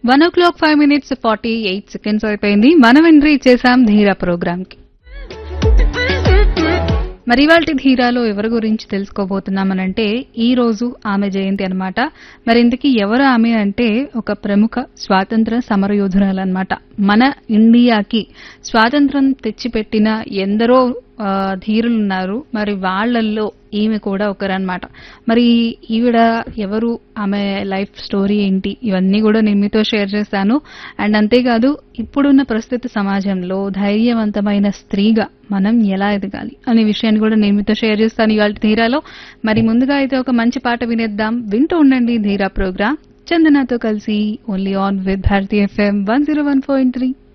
one o'clock five minutes forty eight seconds అయిపోయింది మనం entry ఇచ్చేసాం ధీరా ప్రోగ్రామ్ కి మరి ఇవాళ ధీరాలో ఎవరి గురించి తెలుసుకోబోతున్నామనంటే ఈ రోజు ఆమె జయంతి అన్నమాట మరి ఇంతకీ ఎవరు ఆమె అంటే ఒక ప్రముఖ స్వాతంత్ర సమరయోధురాలు అనమాట మన ఇండియాకి స్వాతంత్రం తెచ్చిపెట్టిన ఎందరో ఆ, ధీరులున్నారు మరి వాళ్ళల్లో ఈమె కూడా ఒకరన్నమాట మరి ఈవిడ ఎవరు ఆమె లైఫ్ స్టోరీ ఏంటి ఇవన్నీ కూడా నేను మీతో షేర్ చేస్తాను అండ్ అంతేకాదు ఇప్పుడున్న ప్రస్తుత సమాజంలో ధైర్యవంతమైన స్త్రీగా మనం ఎలా ఎదగాలి అనే విషయాన్ని కూడా నేను మీతో షేర్ చేస్తాను ఇవాళ ధీరాలో మరి ముందుగా అయితే ఒక మంచి పాట వినేద్దాం వింటూ ఉండండి ధీరా ప్రోగ్రామ్ చందనాతో కలిసి only on with Bharati FM one zero one point three